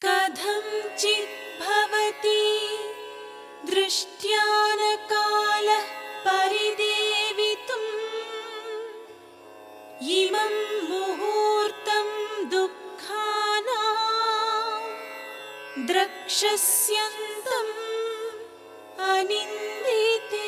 कथञ्चित् भवति दृष्ट्यानकालः परिदेवितुम् इमं मुहूर्तं दुःखाना द्रक्षस्यन्तम् अनिन्दिते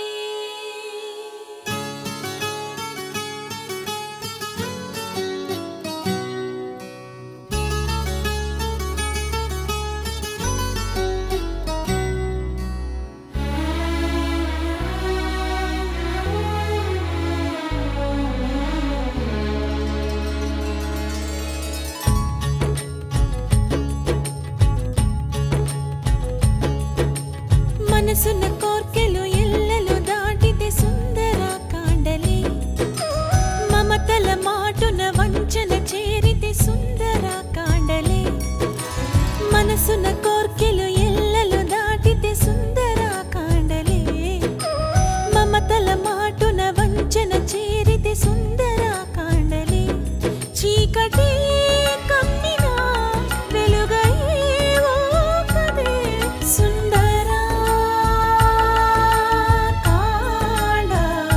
మనసున్న కోర్కెలు ఎల్లెలు దాటితే సుందర కాండలి మమతల మాటున వంచన చేరితే సుందర కాండలి మనసున్న కోర్కెలు ఎల్లెలు దాటితే సుందర కాండలి మమతల మాటున వంచన చేరితే సుందర కాండలి చీకటి కమ్మినా వెలుగై ఓకదే సుందర కాండ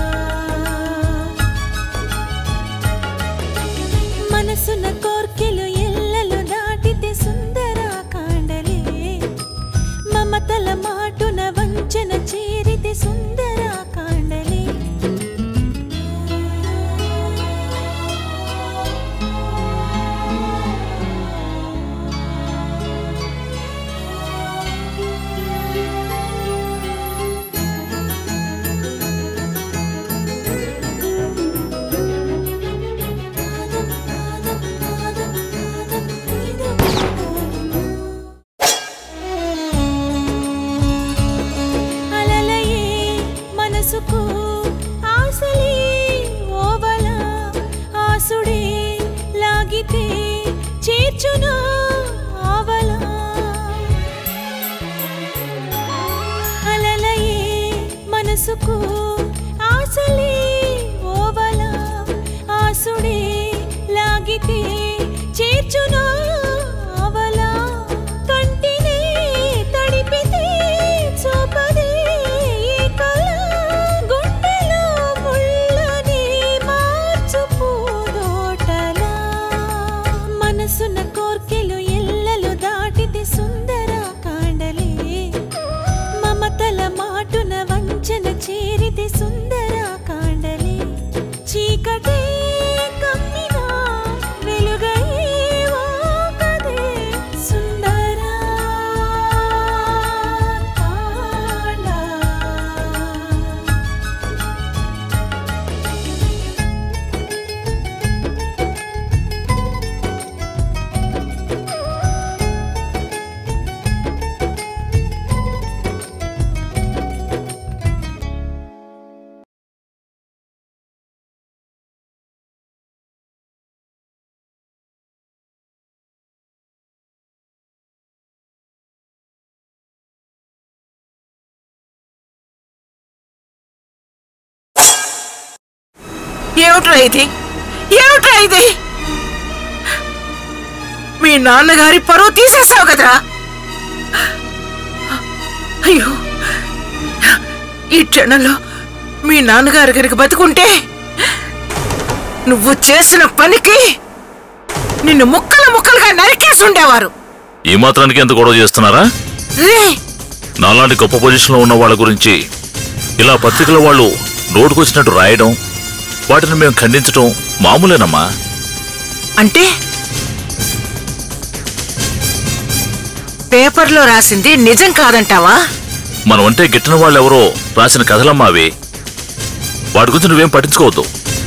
మనసున కోర్కెలు ఎల్లలు దాటితే సుందర కాండలే మమతల మాటున వంచన చేరితే సుందర కాండలే అలలయే మనసుకు ఆశలే ఓవల ఆసుడే లాగితే చేర్చును ఆవల అలలయే మనసుకు ఆశలే ఓవల ఆసుడే లాగితే చేర్చును ఆవల కంటినే తడిపితే చూపదే ఈ కళ గుండెలో ముళ్ళని మార్చు పూదోటలా మనసున కోర్కెలు ఎల్లలు దాటితే సుందర కాండలే మమతల మాటున వంచన చేరితే సుందర కాండలే చీకటే కమ్మినా వెలుగై ఓకదే సుందర కాండ ఏమిట్రా ఇది ఏమిట్రా ఇది మీ నాన్నగారి పరువు తీసేసావు కదరా అయ్యో ఈ క్షణంలో మీ నాన్నగారి గారికి బతుకుంటే నువ్వు చేసిన పనికి నిన్ను ముక్కలు ముక్కలుగా నరికేసి ఉండేవారు ఈ మాత్రానికి ఎంత గొడవ చేస్తున్నారా రే నాలాంటి గొప్ప పొజిషన్లో ఉన్న వాళ్ళ గురించి ఇలా పత్రికల వాళ్ళు నోటుకొచ్చినట్టు రాయడం వాటిని మేము ఖండించడం మామూలేనమ్మా అంటే పేపర్లో రాసింది నిజం కాదంటావా మనం అంటే గిట్టిన వాళ్ళెవరో రాసిన కథలమ్మా అవి వాటి గురించి నువ్వేం పట్టించుకోవద్దు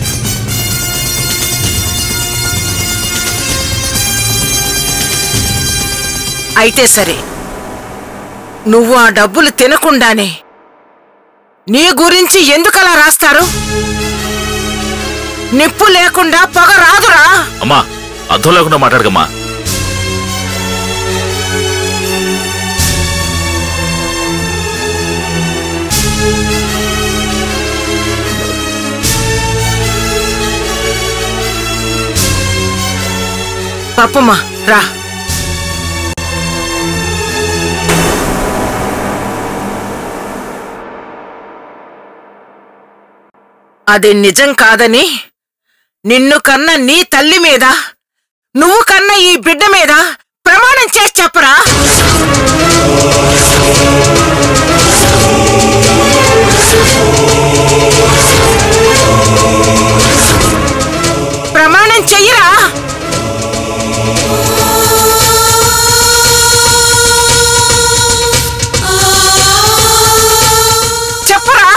అయితే సరే నువ్వు ఆ డబ్బులు తినకుండానే నీ గురించి ఎందుకలా రాస్తారు నిప్పు లేకుండా పొగ రాదురా అమ్మా అర్థం లేకుండా మాట్లాడకమ్మా పప్పమ్మా రా అది నిజం కాదని నిన్ను కన్న నీ తల్లి మీద నువ్వు కన్న ఈ బిడ్డ మీద ప్రమాణం చేసి చెప్పరా ప్రమాణం చెయ్యరా చెప్పరా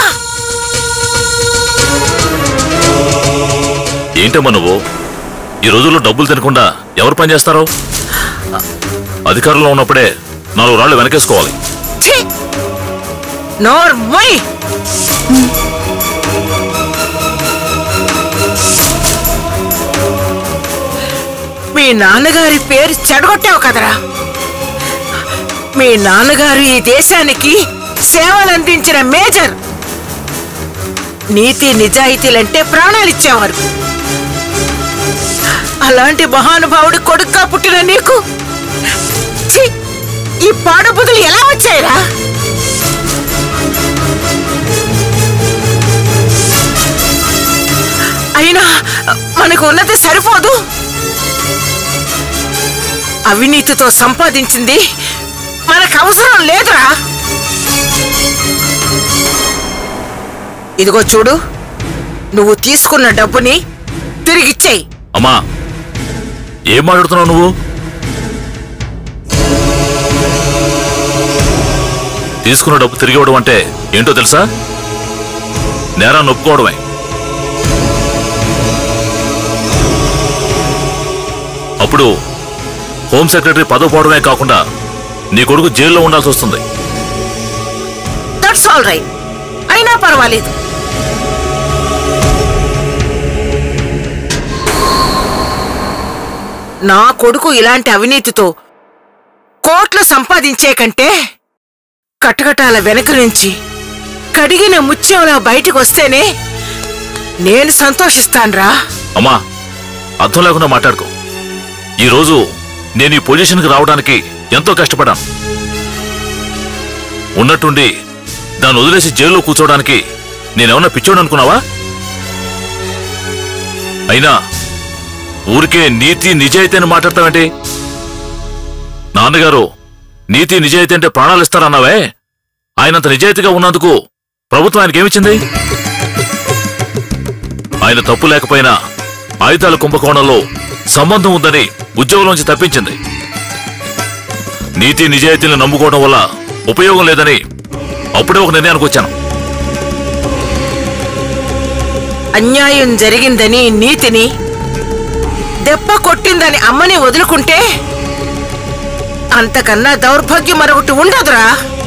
ఏంటమ్మా నువ్వు ఈ రోజుల్లో డబ్బులు తినకుండా ఎవరు పని చేస్తారు అధికారంలో ఉన్నప్పుడే నాలుగు రాళ్ళు వెనకేసుకోవాలి ఛీ! నోర్ మొయ్ మీ నాన్నగారి పేరు చెడగొట్టావు కదరా మీ నాన్నగారు ఈ దేశానికి సేవలందించిన మేజర్ నీతి నిజాయితీలంటే ప్రాణాలిచ్చేవారు అలాంటి మహానుభావుడి కొడుగ్గా పుట్టిన నీకు ఛీ! ఈ పాడబుదులు ఎలా వచ్చాయిరా అయినా మనకు ఉన్నది సరిపోదు అవినీతితో సంపాదించింది మనకు అవసరం లేదురా ఇదిగో చూడు నువ్వు తీసుకున్న డబ్బుని తిరిగిచ్చేయి అమ్మా ఏం మాట్లాడుతున్నావు నువ్వు తీసుకున్న డబ్బు తిరిగి ఇవ్వడం అంటే ఏంటో తెలుసా నేరాన్ని ఒప్పుకోవడమే అప్పుడు హోమ్ సెక్రటరీ పదవి పోవడమే కాకుండా నీ కొడుకు జైల్లో ఉండాల్సి వస్తుంది దట్స్ ఆల్ రైట్ అయినా పర్వాలేదు నా కొడుకు ఇలాంటి అవినీతితో కోట్లు సంపాదించే కంటే కటకటాల వెనక నుంచి కడిగిన ముత్యంలా బయటకు వస్తేనే నేను సంతోషిస్తాన్రా అమ్మా అర్థం లేకుండా మాట్లాడుకో ఈరోజు నేను ఈ పొజిషన్కి రావడానికి ఎంతో కష్టపడాను ఉన్నట్టుండి దాన్ని వదిలేసి జైల్లో కూర్చోవడానికి నేనేమన్నా పిచ్చోడు అనుకున్నావా అయినా ఊరికే నీతి నిజాయితీ అని మాట్లాడతావేంటి నాన్నగారు నీతి నిజాయితీ అంటే ప్రాణాలు ఇస్తారన్నావే ఆయనంత నిజాయితీగా ఉన్నందుకు ప్రభుత్వం ఆయనకి ఏమిచ్చింది ఆయన తప్పు లేకపోయినా ఆయుధాల కుంభకోణంలో సంబంధం ఉందని ఉద్యోగంలోంచి తప్పించింది నీతి నిజాయితీలను నమ్ముకోవడం వల్ల ఉపయోగం లేదని అప్పుడే ఒక నిర్ణయానికి వచ్చాను అన్యాయం జరిగిందని నీతిని దెబ్బ కొట్టిందని అమ్మని వదులుకుంటే అంతకన్నా దౌర్భాగ్యం మరొకటి ఉండదురా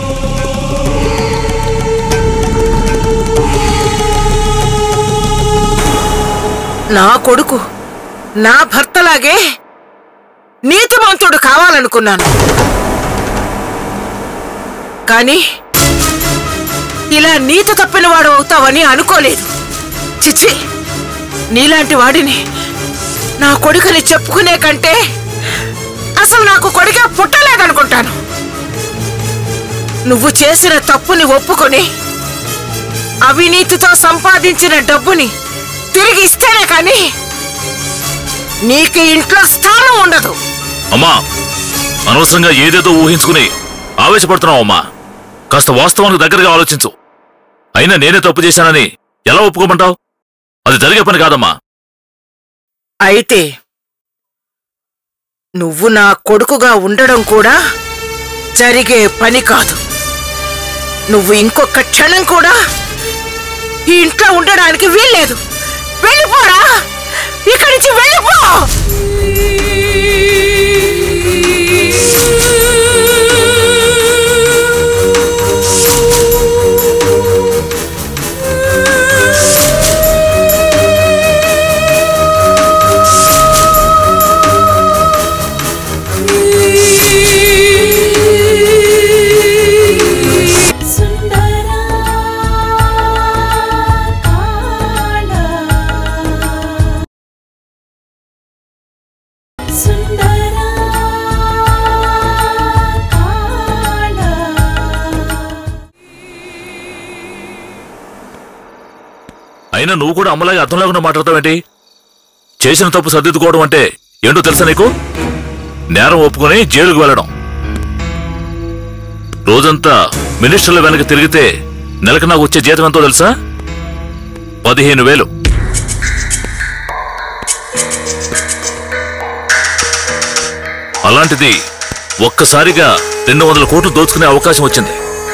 నా కొడుకు నా భర్తలాగే నీతిమంతుడు కావాలనుకున్నాను కానీ ఇలా నీతి తప్పిన వాడు అవుతావని అనుకోలేదు చిచ్చి నీలాంటి వాడిని నా కొడుకుని చెప్పుకునే కంటే అసలు నాకు కొడుకే పుట్టలేదనుకుంటాను నువ్వు చేసిన తప్పుని ఒప్పుకొని అవినీతితో సంపాదించిన డబ్బుని తిరిగి ఇస్తేనే కానీ నీకు ఇంట్లో స్థానం ఉండదు అమ్మా అనవసరంగా ఏదేదో ఊహించుకుని ఆవేశపడుతున్నావు అమ్మా కాస్త వాస్తవానికి దగ్గరగా ఆలోచించు అయినా నేనే తప్పు చేశానని ఎలా ఒప్పుకోమంటావు అది జరిగే పని కాదమ్మా అయితే నువ్వు నా కొడుకుగా ఉండడం కూడా జరిగే పని కాదు నువ్వు ఇంకొక క్షణం కూడా ఈ ఇంట్లో ఉండడానికి వీల్లేదు వెళ్ళిపోరా ఇక్కడి నుంచి వెళ్ళిపో సుందరా కాళ నువ్వు కూడా అమ్మలాగా అర్థం లేకుండా మాట్లాడతావేంటి చేసిన తప్పు సర్దిద్దుకోవడం అంటే ఏంటో తెలుసా నీకు నేరం ఒప్పుకొని జైలుకు వెళ్ళడం రోజంతా మినిస్టర్ల వెనక తిరిగితే నెలకు నాకు వచ్చే జీతం ఎంతో తెలుసా పదిహేను వేలు అలాంటిది ఒక్కసారిగా రెండు వందల కోట్లు దోచుకునే అవకాశం వచ్చింది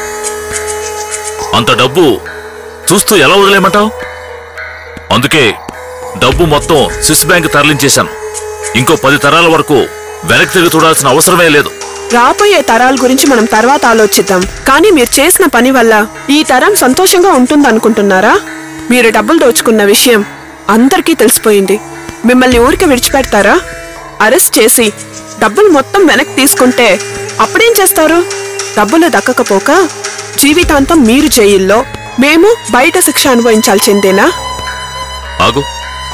అంత డబ్బు చూస్తూ ఎలా వదిలేయమంటావు అందుకే డబ్బు మొత్తం స్విస్ బ్యాంక్ తరలించేశాను ఇంకో పది తరాల వరకు వెనక్కి తిరిగి చూడాల్సిన అవసరమే లేదు రాబోయే తరాల గురించి మనం తర్వాత ఆలోచిద్దాం కానీ మీరు చేసిన పని వల్ల ఈ తరం సంతోషంగా ఉంటుందనుకుంటున్నారా మీరు డబ్బులు దోచుకున్న విషయం అందరికీ తెలిసిపోయింది మిమ్మల్ని ఊరికి విడిచిపెడతారా అరెస్ట్ చేసి డబ్బులు మొత్తం వెనక్కి తీసుకుంటే అప్పుడేం చేస్తారు డబ్బులు దక్కకపోక జీవితాంతం మీరు జైల్లో మేము బయట శిక్ష అనుభవించాల్సిందేనా ఆగు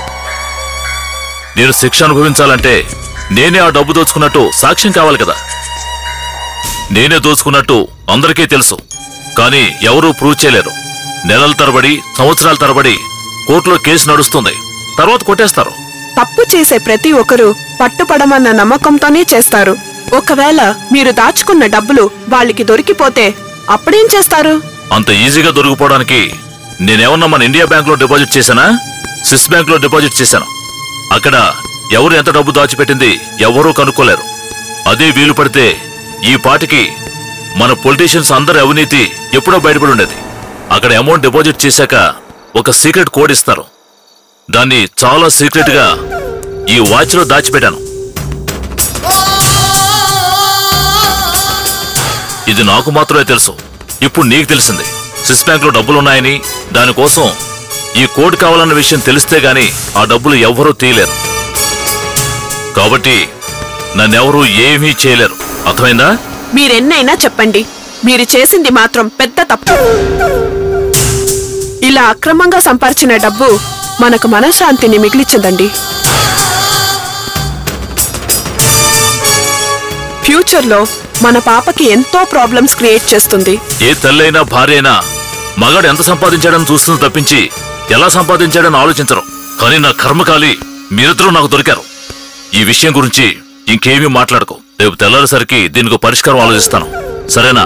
నేను శిక్ష అనుభవించాలంటే నేనే ఆ డబ్బు దోచుకున్నట్టు సాక్ష్యం కావాలి కదా నేనే దోచుకున్నట్టు అందరికీ తెలుసు కానీ ఎవరూ ప్రూవ్ చేయలేరు నెలల తరబడి సంవత్సరాల తరబడి కోర్టులో కేసు నడుస్తుంది తర్వాత కొట్టేస్తారు తప్పు చేసే ప్రతి ఒక్కరూ పట్టుపడమన్న నమ్మకంతోనే చేస్తారు ఒకవేళ మీరు దాచుకున్న డబ్బులు వాళ్ళకి దొరికిపోతే అప్పుడేం చేస్తారు అంత ఈజీగా దొరికిపోవడానికి నేనేమన్నా మన ఇండియా బ్యాంక్ లో డిపాజిట్ చేశానా స్విస్ బ్యాంక్ లో డిపాజిట్ చేశాను అక్కడ ఎవరు ఎంత డబ్బు దాచిపెట్టింది ఎవరూ కనుక్కోలేరు అదే వీలు పడితే ఈ పాటికి మన పొలిటీషియన్స్ అందరి అవినీతి ఎప్పుడో బయటపడి ఉండేది అక్కడ అమౌంట్ డిపాజిట్ చేశాక ఒక సీక్రెట్ కోడ్ ఇస్తారు దాన్ని చాలా సీక్రెట్ గా ఈ వాచ్ లో దాచిపెట్టాను ఇది నాకు మాత్రమే తెలుసు ఇప్పుడు నీకు తెలిసింది స్విస్ బ్యాంక్ లో డబ్బులున్నాయని దానికోసం ఈ కోడ్ కావాలన్న విషయం తెలిస్తే గాని ఆ డబ్బులు ఎవ్వరూ తీయలేరు కాబట్టి నన్నెవరూ ఏమీ చేయలేరు అర్థమైందా మీరెన్నైనా చెప్పండి మీరు చేసింది మాత్రం పెద్ద తప్పు ఇలా అక్రమంగా సంపార్చిన డబ్బు మనకు మనశ్శాంతిని మిగిలించదండి ఫ్యూచర్లో మన పాపకి ఎంతో ప్రాబ్లమ్స్ క్రియేట్ చేస్తుంది ఏ తల్లైనా భార్య అయినా మగాడు ఎంత సంపాదించాడని చూస్తుంది తప్పించి ఎలా సంపాదించాడని ఆలోచించరు కానీ నా కర్మకాలి మీరిద్దరూ నాకు దొరికారు ఈ విషయం గురించి ఇంకేమీ మాట్లాడకు రేపు తెల్లారేసరికి దీనికి ఒక పరిష్కారం ఆలోచిస్తాను సరేనా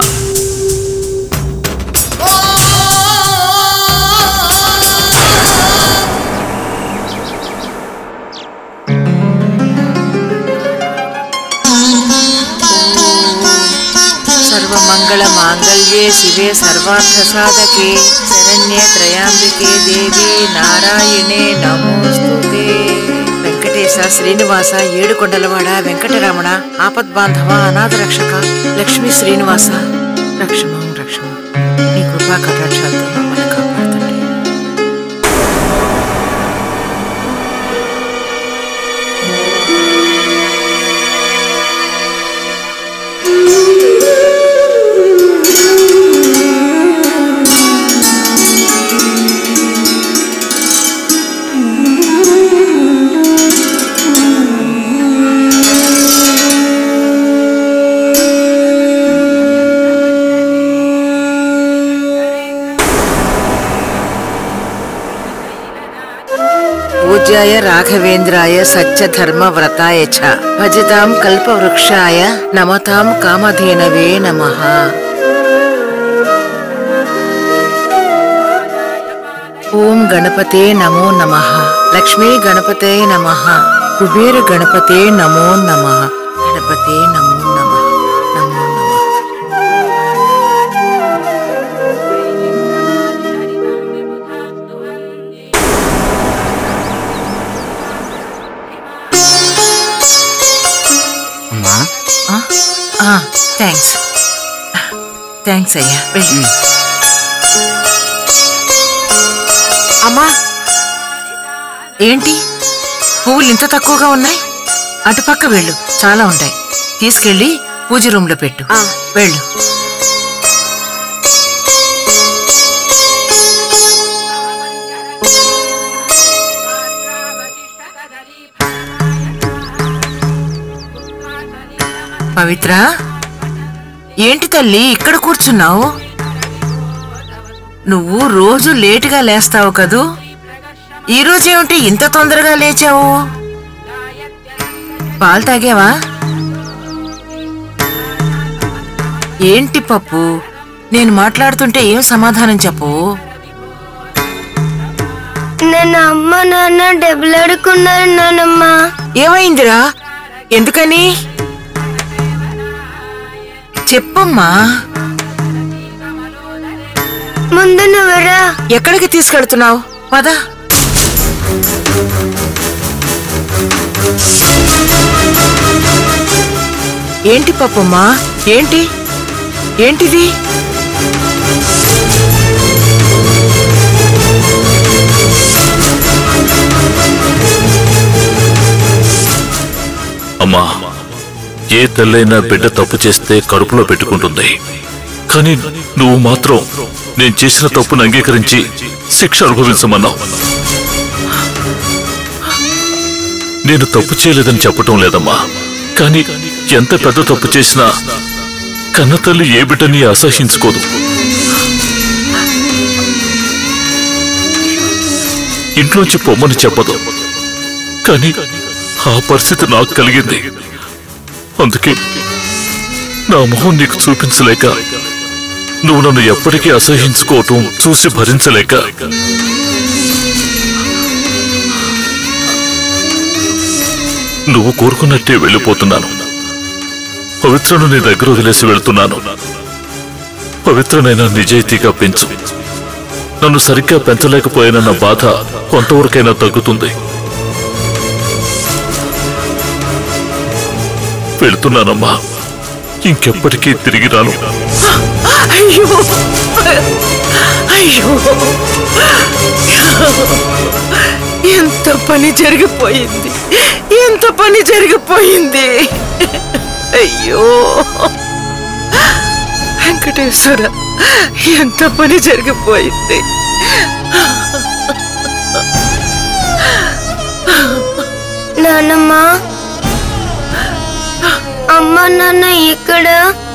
సర్వమంగళ మాంగళ్యే శివే సర్వార్థ సాధకే శరణ్యే త్రయాంబికే దేవి నారాయణే నమోస్తుతే వెంకటేశ శ్రీనివాస ఏడుకొండలవాడ వెంకటరమణ ఆపద్బాంధవ అనాథ రక్షక లక్ష్మీ శ్రీనివాస రక్షమం రక్షమం నీ కృపా కటాక్షాలతో మమ్మల్ని కాపాడుతండి పూజ్యాయ రాఘవేంద్రాయ సత్యధర్మ వ్రతాయ చ భజతాం కల్పవృక్షాయ నమతాం కామధేనవే నమః ఓం గణపతే నమో నమః లక్ష్మీ గణపతే నమః కుబేర గణపతే నమో నమః గణపతే నమో నమః నమో నమః అమ్మా థ్యాంక్స్ థ్యాంక్స్ అయ్యా వెళ్ళు. అమ్మా ఏంటి పువ్వులు ఇంత తక్కువగా ఉన్నాయి అటుపక్క వెళ్ళు చాలా ఉంటాయి తీసుకెళ్ళి పూజ రూమ్ లో పెట్టు ఆ. వెళ్ళు పవిత్ర ఏంటి తల్లి ఇక్కడ కూర్చున్నావు నువ్వు రోజు లేటుగా లేస్తావు కదూ ఈ రోజేమిటి ఇంత తొందరగా లేచావు పాలు తాగావా ఏంటి పప్పు నేను మాట్లాడుతుంటే ఏం సమాధానం చెప్పు నన్ను అమ్మ నాన్న దెబ్బలాడుకున్నారు నానమ్మ ఏమైందిరా ఎందుకని చెప్పమ్మా ముందు నువ్వురా ఎక్కడికి తీసుకెళ్తున్నావు పద ఏంటి పప్పమ్మా ఏంటి ఏంటిది అమ్మా ఏ తల్లైనా బిడ్డ తప్పు చేస్తే కడుపులో పెట్టుకుంటుంది కానీ నువ్వు మాత్రం నేను చేసిన తప్పును అంగీకరించి శిక్ష అనుభవించమన్నావు నేను తప్పు చేయలేదని చెప్పటం లేదమ్మా కానీ ఎంత పెద్ద తప్పు చేసినా కన్నతల్లి ఏ బిడ్డని అసహించుకోదు ఇంట్లోంచి పొమ్మని చెప్పదు కానీ ఆ పరిస్థితి నాకు కలిగింది అందుకే నా మొహం నీకు చూపించలేక నువ్వు నన్ను ఎప్పటికీ అసహించుకోవటం చూసి భరించలేక నువ్వు కోరుకున్నట్టే వెళ్ళిపోతున్నాను పవిత్రను నీ దగ్గర వదిలేసి వెళ్తున్నాను పవిత్రనైనా నిజాయితీగా పెంచు నన్ను సరిగ్గా పెంచలేకపోయినన్న బాధ కొంతవరకైనా తగ్గుతుంది వెళ్తున్నానమ్మా ఇంకెప్పటికీ తిరిగి రాను అయ్యో అయ్యో ఎంత పని జరిగిపోయింది ఎంత పని జరిగిపోయింది అయ్యో వెంకటేశ్వర ఎంత పని జరిగిపోయింది నానమ్మ అమ్మ నాన్న ఎక్కడ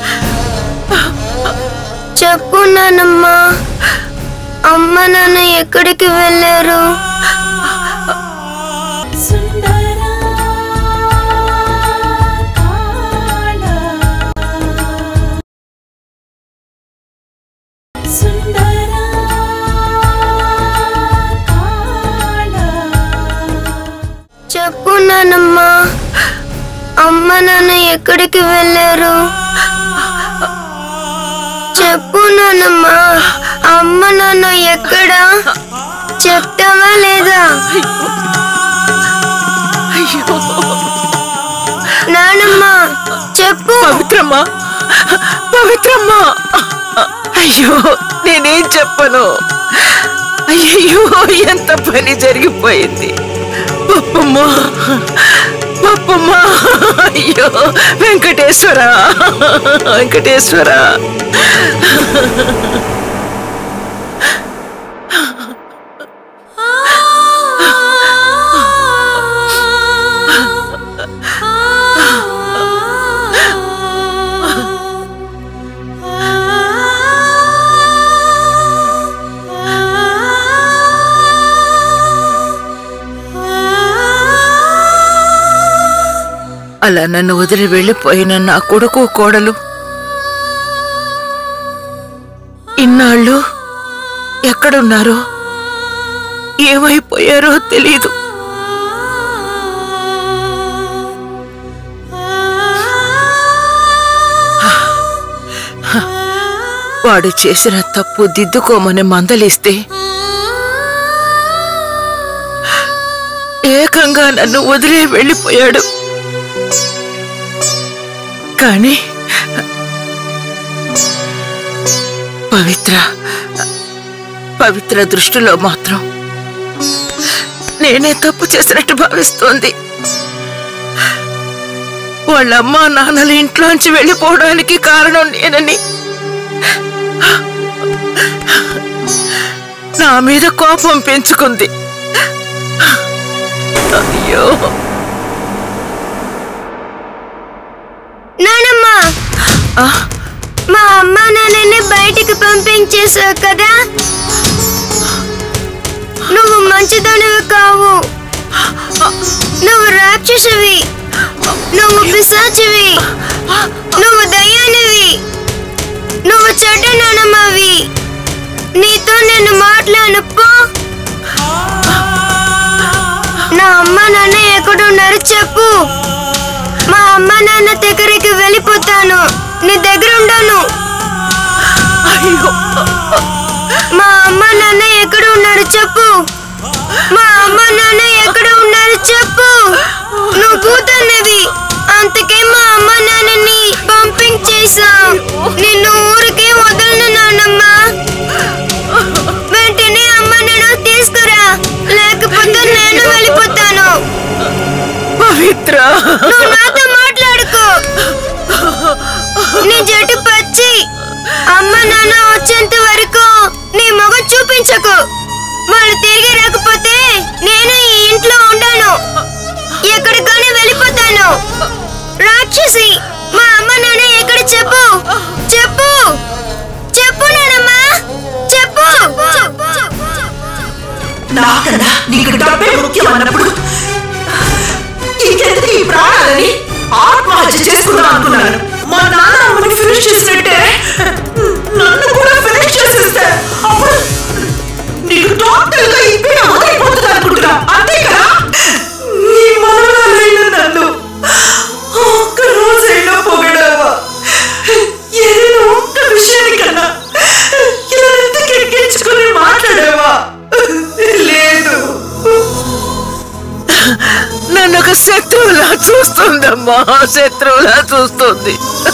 చెప్పు నానమ్మ అమ్మ నాన్న ఎక్కడికి వెళ్ళారు సుందరా కాళా సుందరా కాళా చెప్పు నానమ్మ అమ్మ నాన్న ఎక్కడికి వెళ్ళారు చెప్పు నానమ్మ అమ్మ నాన్న ఎక్కడ చెప్తావా లేదా అయ్యో నానమ్మ చెప్పు పవిత్రమ్మా పవిత్రమ్మా అయ్యో నేనేం చెప్పను అయ్యో ఎంత పని జరిగిపోయింది పప్పమ్మా పప్పమ్మా అయ్యో వెంకటేశ్వర వెంకటేశ్వర అలా నన్ను వదిలి వెళ్ళిపోయిన నా కొడుకు కోడలు ఇన్నాళ్ళు ఎక్కడున్నారో ఏమైపోయారో తెలీదు వాడు చేసిన తప్పు దిద్దుకోమని మందలిస్తే ఏకంగా నన్ను వదిలే వెళ్ళిపోయాడు కానీ పవిత్ర పవిత్ర దృష్టిలో మాత్రం నేనే తప్పు చేసినట్టు భావిస్తోంది వాళ్ళ అమ్మా నాన్నల ఇంట్లోంచి వెళ్ళిపోవడానికి కారణం నేనని నా మీద కోపం పెంచుకుంది అయ్యో నానమ్మ మా అమ్మ నాన్నని బయటికి పంపించేశావు కదా నువ్వు మంచిదానివి కావు నువ్వు రాక్షసివి నువ్వు పిశాచివి నువ్వు దయ్యానివి నువ్వు చెడ్డ నానమ్మవి నీతో నేను మాట్లాడను పో నా అమ్మ నాన్న ఎక్కడున్నారు చెప్పు మా అమ్మ నాన్న దగ్గరికి వెళ్ళిపోతాను నీ దగ్గర ఉండను అయ్యో మా అమ్మ నాన్న ఎక్కడ ఉన్నారు చెప్పు మా అమ్మ నాన్న ఎక్కడ ఉన్నారు చెప్పు నువ్వు కూతున్నది అంతకే మా అమ్మ నాన్నని పంపింగ్ చేశాం నిన్ను ఊరికి వదలను నాన్నమ్మ వెంటనే అమ్మ నన్ను తీసుకురా లేకపోతే నేను వెళ్ళిపోతాను పవిత్ర నువ్వు నాతో మాట్లాడుకో నీ జట్టు పచ్చి అమ్మ నాన్న వచ్చేంత వరకు నీ మొగం చూపించకు వాళ్ళు తిరిగి రాకపోతే నేను ఈ ఇంట్లో ఉండను ఎక్కడికైనా వెళ్ళిపోతాను రాక్షసి మా అమ్మ నాన్న ఎక్కడ చెప్పు చెప్పు చెప్పు నానమ్మా చెప్పు నాకన్నా నీకు డబ్బే ముఖ్యం అన్నప్పుడు ఇంకెందుకు ఈ ప్రాణాలని ఆత్మహత్య చేసుకుందాం అనుకున్నాను మా నాన్న అమ్మని ఫినిష్ చేసినట్టే నన్ను కూడా ఫినిష్ చేసేస్తే అప్పుడు నీకు టోటల్ గా ఈ పీడ వదిలిపోతుంది అనుకుంటున్నా అంతే కదా నీ మనవరాలైన నన్ను ఒక్క రోజైనా పొగడావా ఏదైనా ఒక్క విషయానికన్నా ఇలా ఎందుకు ఎక్కించుకుని మాట్లాడావా లేదు నన్ను ఒక శత్రువులా చూస్తుందమ్మా శత్రువులా చూస్తుంది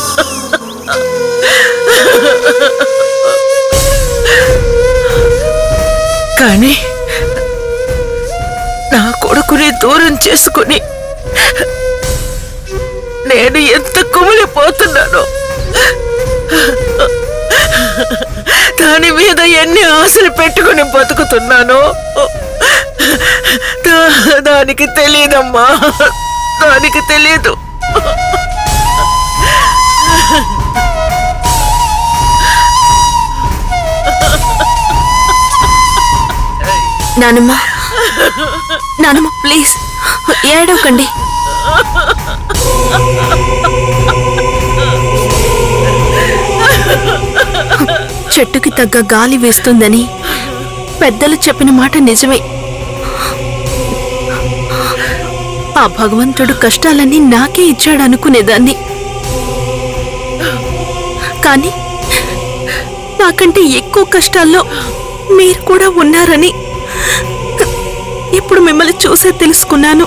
కానీ నా కొడుకుని దూరం చేసుకుని నేను ఎంత కుమిలిపోతున్నానో దాని మీద ఎన్ని ఆశలు పెట్టుకుని బతుకుతున్నానో దా- దానికి తెలియదమ్మా దానికి తెలియదు నానమ్మ నానమ్మ ప్లీజ్ ఏడవకండి చెట్టుకి తగ్గ గాలి వేస్తుందని పెద్దలు చెప్పిన మాట నిజమే ఆ భగవంతుడు కష్టాలన్నీ నాకే ఇచ్చాడు అనుకునేదాన్ని కానీ నాకంటే ఎక్కువ కష్టాల్లో మీరు కూడా ఉన్నారని ఇప్పుడు మిమ్మల్ని చూసే తెలుసుకున్నాను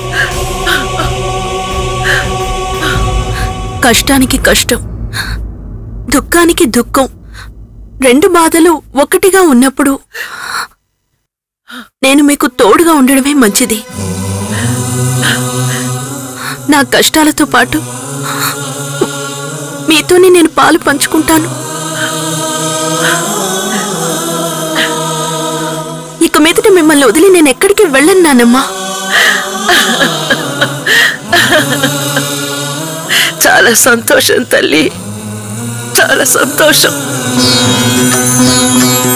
కష్టానికి కష్టం దుఃఖానికి దుఃఖం రెండు బాధలు ఒకటిగా ఉన్నప్పుడు నేను మీకు తోడుగా ఉండడమే మంచిది నా కష్టాలతో పాటు మీతోనే నేను పాలు పంచుకుంటాను ఇక మీదట మిమ్మల్ని వదిలి నేను ఎక్కడికి వెళ్ళను నానమ్మా చాలా సంతోషం తల్లి చాలా సంతోషం